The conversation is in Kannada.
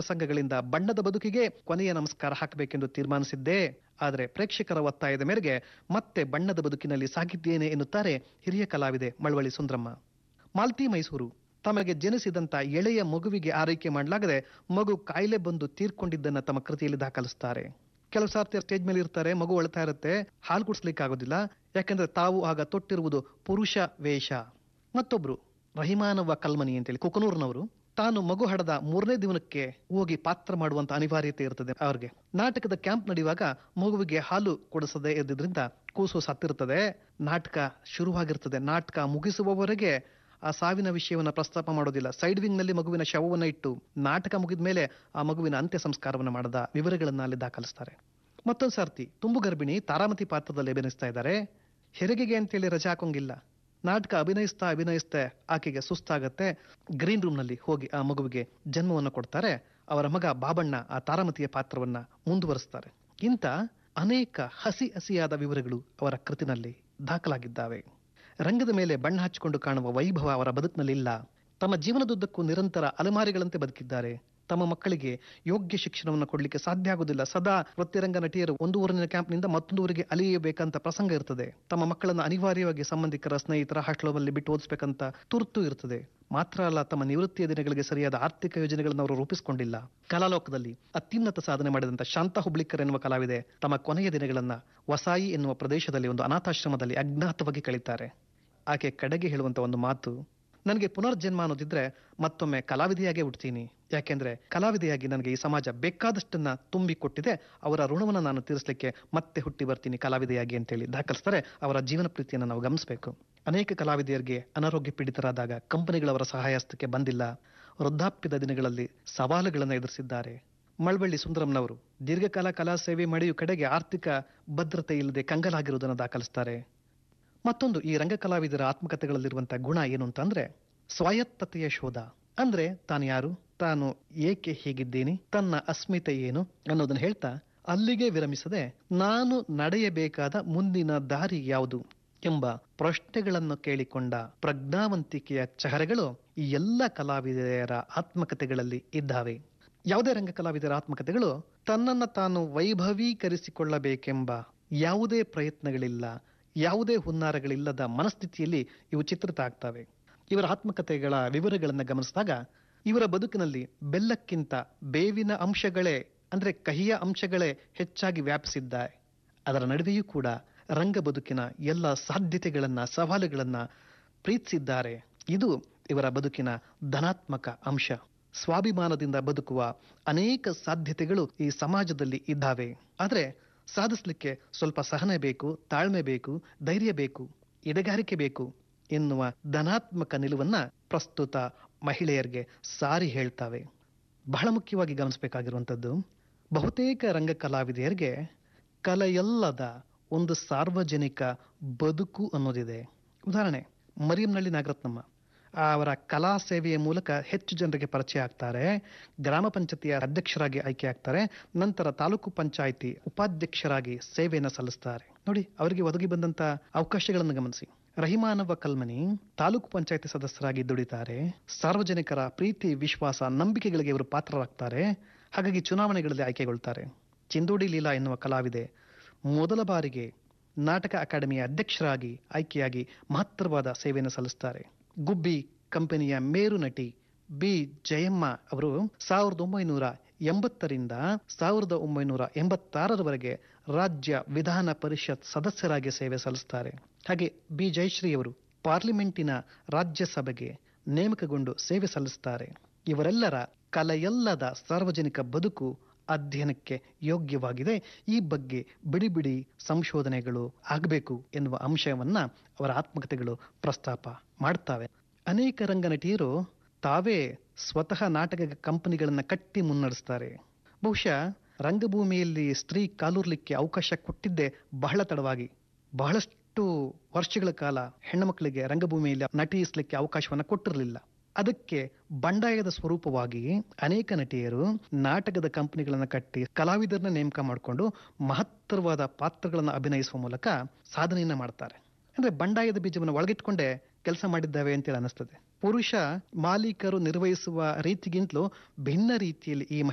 ಪ್ರಸಂಗಗಳಿಂದ ಬಣ್ಣದ ಬದುಕಿಗೆ ಕೊನೆಯ ನಮಸ್ಕಾರ ಹಾಕಬೇಕೆಂದು ತೀರ್ಮಾನಿಸಿದ್ದೆ ಆದರೆ ಪ್ರೇಕ್ಷಕರ ಒತ್ತಾಯದ ಮೇರೆಗೆ ಮತ್ತೆ ಬಣ್ಣದ ಬದುಕಿನಲ್ಲಿ ಸಾಗಿದ್ದೇನೆ ಎನ್ನುತ್ತಾರೆ ಹಿರಿಯ ಕಲಾವಿದೆ ಮಳವಳ್ಳಿ ಸುಂದ್ರಮ್ಮ ಮಾಲ್ತಿ ಮೈಸೂರು ತಮಗೆ ಜನಿಸಿದಂತ ಎಳೆಯ ಮಗುವಿಗೆ ಆರೈಕೆ ಮಾಡಲಾಗದೆ ಮಗು ಕಾಯಿಲೆ ಬಂದು ತೀರ್ಕೊಂಡಿದ್ದನ್ನ ತಮ್ಮ ಕೃತಿಯಲ್ಲಿ ದಾಖಲಿಸ್ತಾರೆ ಕೆಲವು ಸಾರ್ತಿ ಸ್ಟೇಜ್ ಮೇಲೆ ಇರ್ತಾರೆ ಮಗು ಅಳ್ತಾ ಇರುತ್ತೆ ಹಾಲು ಕುಡಿಸ್ಲಿಕ್ಕೆ ಆಗೋದಿಲ್ಲ ಯಾಕಂದ್ರೆ ತಾವು ಆಗ ತೊಟ್ಟಿರುವುದು ಪುರುಷ ವೇಷ ಮತ್ತೊಬ್ರು ರಹಿಮಾನವ್ವ ಕಲ್ಮನಿ ಅಂತೇಳಿ ಕುಕನೂರ್ನವರು ತಾನು ಮಗು ಹಡದ ಮೂರನೇ ದಿನಕ್ಕೆ ಹೋಗಿ ಪಾತ್ರ ಮಾಡುವಂತ ಅನಿವಾರ್ಯತೆ ಇರ್ತದೆ ಅವ್ರಿಗೆ ನಾಟಕದ ಕ್ಯಾಂಪ್ ನಡೆಯುವಾಗ ಮಗುವಿಗೆ ಹಾಲು ಕೊಡಿಸದೆ ಇದ್ದಿದ್ರಿಂದ ಕೂಸು ಸತ್ತಿರ್ತದೆ ನಾಟಕ ಶುರುವಾಗಿರ್ತದೆ ನಾಟಕ ಮುಗಿಸುವವರೆಗೆ ಆ ಸಾವಿನ ವಿಷಯವನ್ನ ಪ್ರಸ್ತಾಪ ಮಾಡೋದಿಲ್ಲ ಸೈಡ್ ವಿಂಗ್ ನಲ್ಲಿ ಮಗುವಿನ ಶವವನ್ನ ಇಟ್ಟು ನಾಟಕ ಮುಗಿದ ಮೇಲೆ ಆ ಮಗುವಿನ ಅಂತ್ಯ ಸಂಸ್ಕಾರವನ್ನ ಮಾಡದ ವಿವರಗಳನ್ನ ಅಲ್ಲಿ ದಾಖಲಿಸ್ತಾರೆ ಮತ್ತೊಂದು ಸರ್ತಿ ತುಂಬು ಗರ್ಭಿಣಿ ತಾರಾಮತಿ ಪಾತ್ರದಲ್ಲಿ ಅಭಿನಯಿಸ್ತಾ ಇದ್ದಾರೆ ಹೆರಿಗೆಗೆ ಅಂತೇಳಿ ರಜೆ ಹಾಕೋಂಗಿಲ್ಲ ನಾಟಕ ಅಭಿನಯಿಸ್ತಾ ಅಭಿನಯಿಸ್ತಾ ಆಕೆಗೆ ಸುಸ್ತಾಗತ್ತೆ ಗ್ರೀನ್ ರೂಮ್ ನಲ್ಲಿ ಹೋಗಿ ಆ ಮಗುವಿಗೆ ಜನ್ಮವನ್ನು ಕೊಡ್ತಾರೆ ಅವರ ಮಗ ಬಾಬಣ್ಣ ಆ ತಾರಾಮತಿಯ ಪಾತ್ರವನ್ನ ಮುಂದುವರಿಸ್ತಾರೆ ಇಂಥ ಅನೇಕ ಹಸಿ ಹಸಿಯಾದ ವಿವರಗಳು ಅವರ ಕೃತಿನಲ್ಲಿ ದಾಖಲಾಗಿದ್ದಾವೆ ರಂಗದ ಮೇಲೆ ಬಣ್ಣ ಹಚ್ಚಿಕೊಂಡು ಕಾಣುವ ವೈಭವ ಅವರ ಬದುಕಿನಲ್ಲಿಲ್ಲ ತಮ್ಮ ಜೀವನದುದ್ದಕ್ಕೂ ನಿರಂತರ ಅಲೆಮಾರಿಗಳಂತೆ ಬದುಕಿದ್ದಾರೆ ತಮ್ಮ ಮಕ್ಕಳಿಗೆ ಯೋಗ್ಯ ಶಿಕ್ಷಣವನ್ನು ಕೊಡಲಿಕ್ಕೆ ಸಾಧ್ಯ ಆಗುವುದಿಲ್ಲ ಸದಾ ವೃತ್ತಿರಂಗ ನಟಿಯರು ಒಂದು ಊರಿನ ಕ್ಯಾಂಪ್ನಿಂದ ಮತ್ತೊಂದು ಊರಿಗೆ ಅಲಿಯಬೇಕಂತ ಪ್ರಸಂಗ ಇರ್ತದೆ ತಮ್ಮ ಮಕ್ಕಳನ್ನು ಅನಿವಾರ್ಯವಾಗಿ ಸಂಬಂಧಿಕರ ಸ್ನೇಹಿತರ ಹಾಸ್ಟೆಲ್ನಲ್ಲಿ ಬಿಟ್ಟು ಓದಿಸ್ಬೇಕಂತ ತುರ್ತು ಇರ್ತದೆ ಮಾತ್ರ ಅಲ್ಲ ತಮ್ಮ ನಿವೃತ್ತಿಯ ದಿನಗಳಿಗೆ ಸರಿಯಾದ ಆರ್ಥಿಕ ಯೋಜನೆಗಳನ್ನು ಅವರು ರೂಪಿಸಿಕೊಂಡಿಲ್ಲ ಕಲಾಲೋಕದಲ್ಲಿ ಅತ್ಯುನ್ನತ ಸಾಧನೆ ಮಾಡಿದಂತ ಶಾಂತ ಹುಬ್ಳಿಕರ್ ಎನ್ನುವ ಕಲಾವಿದೆ ತಮ್ಮ ಕೊನೆಯ ದಿನಗಳನ್ನ ವಸಾಯಿ ಎನ್ನುವ ಪ್ರದೇಶದಲ್ಲಿ ಒಂದು ಅನಾಥಾಶ್ರಮದಲ್ಲಿ ಅಜ್ಞಾತವಾಗಿ ಕಳೀತಾರೆ ಆಕೆ ಕಡೆಗೆ ಹೇಳುವಂತ ಒಂದು ಮಾತು ನನಗೆ ಪುನರ್ಜನ್ಮ ಅನ್ನೋದಿದ್ರೆ ಮತ್ತೊಮ್ಮೆ ಕಲಾವಿದೆಯಾಗೇ ಹುಡ್ತೀನಿ ಯಾಕೆಂದ್ರೆ ಕಲಾವಿದೆಯಾಗಿ ನನಗೆ ಈ ಸಮಾಜ ಬೇಕಾದಷ್ಟನ್ನ ತುಂಬಿ ಕೊಟ್ಟಿದೆ ಅವರ ಋಣವನ್ನು ನಾನು ತೀರಿಸಲಿಕ್ಕೆ ಮತ್ತೆ ಹುಟ್ಟಿ ಬರ್ತೀನಿ ಕಲಾವಿದೆಯಾಗಿ ಅಂತೇಳಿ ದಾಖಲಿಸ್ತಾರೆ ಅವರ ಜೀವನ ಪ್ರೀತಿಯನ್ನು ನಾವು ಗಮನಿಸಬೇಕು ಅನೇಕ ಕಲಾವಿದೆಯರಿಗೆ ಅನಾರೋಗ್ಯ ಪೀಡಿತರಾದಾಗ ಕಂಪನಿಗಳವರ ಸಹಾಯಹಸ್ತಕ್ಕೆ ಬಂದಿಲ್ಲ ವೃದ್ಧಾಪ್ಯದ ದಿನಗಳಲ್ಲಿ ಸವಾಲುಗಳನ್ನು ಎದುರಿಸಿದ್ದಾರೆ ಮಳವಳ್ಳಿ ಸುಂದರಂನವರು ದೀರ್ಘಕಾಲ ಕಲಾ ಸೇವೆ ಮಾಡಿಯೂ ಕಡೆಗೆ ಆರ್ಥಿಕ ಭದ್ರತೆ ಇಲ್ಲದೆ ಕಂಗಲಾಗಿರುವುದನ್ನು ದಾಖಲಿಸ್ತಾರೆ ಮತ್ತೊಂದು ಈ ರಂಗ ಕಲಾವಿದರ ಆತ್ಮಕಥೆಗಳಲ್ಲಿರುವಂತಹ ಗುಣ ಏನು ಅಂತಂದ್ರೆ ಸ್ವಾಯತ್ತತೆಯ ಶೋಧ ಅಂದ್ರೆ ತಾನು ಯಾರು ತಾನು ಏಕೆ ಹೀಗಿದ್ದೀನಿ ತನ್ನ ಅಸ್ಮಿತೆ ಏನು ಅನ್ನೋದನ್ನ ಹೇಳ್ತಾ ಅಲ್ಲಿಗೆ ವಿರಮಿಸದೆ ನಾನು ನಡೆಯಬೇಕಾದ ಮುಂದಿನ ದಾರಿ ಯಾವುದು ಎಂಬ ಪ್ರಶ್ನೆಗಳನ್ನು ಕೇಳಿಕೊಂಡ ಪ್ರಜ್ಞಾವಂತಿಕೆಯ ಚಹರೆಗಳು ಈ ಎಲ್ಲ ಕಲಾವಿದೆಯರ ಆತ್ಮಕಥೆಗಳಲ್ಲಿ ಇದ್ದಾವೆ ಯಾವುದೇ ರಂಗ ಕಲಾವಿದರ ಆತ್ಮಕಥೆಗಳು ತನ್ನನ್ನ ತಾನು ವೈಭವೀಕರಿಸಿಕೊಳ್ಳಬೇಕೆಂಬ ಯಾವುದೇ ಪ್ರಯತ್ನಗಳಿಲ್ಲ ಯಾವುದೇ ಹುನ್ನಾರಗಳಿಲ್ಲದ ಮನಸ್ಥಿತಿಯಲ್ಲಿ ಇವು ಚಿತ್ರಿತ ಆಗ್ತವೆ ಇವರ ಆತ್ಮಕಥೆಗಳ ವಿವರಗಳನ್ನು ಗಮನಿಸಿದಾಗ ಇವರ ಬದುಕಿನಲ್ಲಿ ಬೆಲ್ಲಕ್ಕಿಂತ ಬೇವಿನ ಅಂಶಗಳೇ ಅಂದ್ರೆ ಕಹಿಯ ಅಂಶಗಳೇ ಹೆಚ್ಚಾಗಿ ವ್ಯಾಪಿಸಿದ್ದಾರೆ ಅದರ ನಡುವೆಯೂ ಕೂಡ ರಂಗ ಬದುಕಿನ ಎಲ್ಲ ಸಾಧ್ಯತೆಗಳನ್ನ ಸವಾಲುಗಳನ್ನ ಪ್ರೀತಿಸಿದ್ದಾರೆ ಇದು ಇವರ ಬದುಕಿನ ಧನಾತ್ಮಕ ಅಂಶ ಸ್ವಾಭಿಮಾನದಿಂದ ಬದುಕುವ ಅನೇಕ ಸಾಧ್ಯತೆಗಳು ಈ ಸಮಾಜದಲ್ಲಿ ಇದ್ದಾವೆ ಆದರೆ ಸಾಧಿಸಲಿಕ್ಕೆ ಸ್ವಲ್ಪ ಸಹನೆ ಬೇಕು ತಾಳ್ಮೆ ಬೇಕು ಧೈರ್ಯ ಬೇಕು ಎದೆಗಾರಿಕೆ ಬೇಕು ಎನ್ನುವ ಧನಾತ್ಮಕ ನಿಲುವನ್ನ ಪ್ರಸ್ತುತ ಮಹಿಳೆಯರಿಗೆ ಸಾರಿ ಹೇಳ್ತಾವೆ ಬಹಳ ಮುಖ್ಯವಾಗಿ ಗಮನಿಸಬೇಕಾಗಿರುವಂಥದ್ದು ಬಹುತೇಕ ರಂಗ ಕಲಾವಿದೆಯರಿಗೆ ಕಲೆಯಲ್ಲದ ಒಂದು ಸಾರ್ವಜನಿಕ ಬದುಕು ಅನ್ನೋದಿದೆ ಉದಾಹರಣೆ ಮರಿಯಂನಳ್ಳಿ ನಾಗರತ್ನಮ್ಮ ಅವರ ಕಲಾ ಸೇವೆಯ ಮೂಲಕ ಹೆಚ್ಚು ಜನರಿಗೆ ಪರಿಚಯ ಆಗ್ತಾರೆ ಗ್ರಾಮ ಪಂಚಾಯತಿಯ ಅಧ್ಯಕ್ಷರಾಗಿ ಆಯ್ಕೆ ಆಗ್ತಾರೆ ನಂತರ ತಾಲೂಕು ಪಂಚಾಯಿತಿ ಉಪಾಧ್ಯಕ್ಷರಾಗಿ ಸೇವೆಯನ್ನು ಸಲ್ಲಿಸ್ತಾರೆ ನೋಡಿ ಅವರಿಗೆ ಒದಗಿ ಬಂದಂತ ಅವಕಾಶಗಳನ್ನು ಗಮನಿಸಿ ರಹಿಮಾನವ ಕಲ್ಮನಿ ತಾಲೂಕು ಪಂಚಾಯತಿ ಸದಸ್ಯರಾಗಿ ದುಡಿತಾರೆ ಸಾರ್ವಜನಿಕರ ಪ್ರೀತಿ ವಿಶ್ವಾಸ ನಂಬಿಕೆಗಳಿಗೆ ಇವರು ಪಾತ್ರರಾಗ್ತಾರೆ ಹಾಗಾಗಿ ಚುನಾವಣೆಗಳಲ್ಲಿ ಆಯ್ಕೆಗೊಳ್ತಾರೆ ಚಿಂದೋಡಿ ಲೀಲಾ ಎನ್ನುವ ಕಲಾವಿದೆ ಮೊದಲ ಬಾರಿಗೆ ನಾಟಕ ಅಕಾಡೆಮಿಯ ಅಧ್ಯಕ್ಷರಾಗಿ ಆಯ್ಕೆಯಾಗಿ ಮಹತ್ತರವಾದ ಸೇವೆಯನ್ನು ಸಲ್ಲಿಸ್ತಾರೆ ಗುಬ್ಬಿ ಕಂಪನಿಯ ಮೇರು ನಟಿ ಬಿ ಜಯಮ್ಮ ಅವರು ಸಾವಿರದ ಒಂಬೈನೂರ ಎಂಬತ್ತರಿಂದ ಸಾವಿರದ ಒಂಬೈನೂರ ಎಂಬತ್ತಾರರವರೆಗೆ ರಾಜ್ಯ ವಿಧಾನ ಪರಿಷತ್ ಸದಸ್ಯರಾಗಿ ಸೇವೆ ಸಲ್ಲಿಸ್ತಾರೆ ಹಾಗೆ ಬಿ ಜಯಶ್ರೀ ಅವರು ಪಾರ್ಲಿಮೆಂಟಿನ ರಾಜ್ಯಸಭೆಗೆ ನೇಮಕಗೊಂಡು ಸೇವೆ ಸಲ್ಲಿಸ್ತಾರೆ ಇವರೆಲ್ಲರ ಕಲೆಯಲ್ಲದ ಸಾರ್ವಜನಿಕ ಬದುಕು ಅಧ್ಯಯನಕ್ಕೆ ಯೋಗ್ಯವಾಗಿದೆ ಈ ಬಗ್ಗೆ ಬಿಡಿ ಬಿಡಿ ಸಂಶೋಧನೆಗಳು ಆಗಬೇಕು ಎನ್ನುವ ಅಂಶವನ್ನ ಅವರ ಆತ್ಮಕಥೆಗಳು ಪ್ರಸ್ತಾಪ ಮಾಡ್ತಾವೆ ಅನೇಕ ರಂಗ ನಟಿಯರು ತಾವೇ ಸ್ವತಃ ನಾಟಕ ಕಂಪನಿಗಳನ್ನ ಕಟ್ಟಿ ಮುನ್ನಡೆಸ್ತಾರೆ ಬಹುಶಃ ರಂಗಭೂಮಿಯಲ್ಲಿ ಸ್ತ್ರೀ ಕಾಲೂರ್ಲಿಕ್ಕೆ ಅವಕಾಶ ಕೊಟ್ಟಿದ್ದೇ ಬಹಳ ತಡವಾಗಿ ಬಹಳಷ್ಟು ವರ್ಷಗಳ ಕಾಲ ಹೆಣ್ಣು ಮಕ್ಕಳಿಗೆ ರಂಗಭೂಮಿಯಲ್ಲಿ ನಟಿಸಲಿಕ್ಕೆ ಅವಕಾಶವನ್ನ ಕೊಟ್ಟಿರಲಿಲ್ಲ ಅದಕ್ಕೆ ಬಂಡಾಯದ ಸ್ವರೂಪವಾಗಿ ಅನೇಕ ನಟಿಯರು ನಾಟಕದ ಕಂಪನಿಗಳನ್ನು ಕಟ್ಟಿ ಕಲಾವಿದರನ್ನ ನೇಮಕ ಮಾಡಿಕೊಂಡು ಮಹತ್ತರವಾದ ಪಾತ್ರಗಳನ್ನು ಅಭಿನಯಿಸುವ ಮೂಲಕ ಸಾಧನೆಯನ್ನ ಮಾಡ್ತಾರೆ ಅಂದ್ರೆ ಬಂಡಾಯದ ಬೀಜವನ್ನು ಒಳಗಿಟ್ಕೊಂಡೇ ಕೆಲಸ ಮಾಡಿದ್ದಾವೆ ಅಂತೇಳಿ ಅನಿಸ್ತದೆ ಪುರುಷ ಮಾಲೀಕರು ನಿರ್ವಹಿಸುವ ರೀತಿಗಿಂತಲೂ ಭಿನ್ನ ರೀತಿಯಲ್ಲಿ ಈ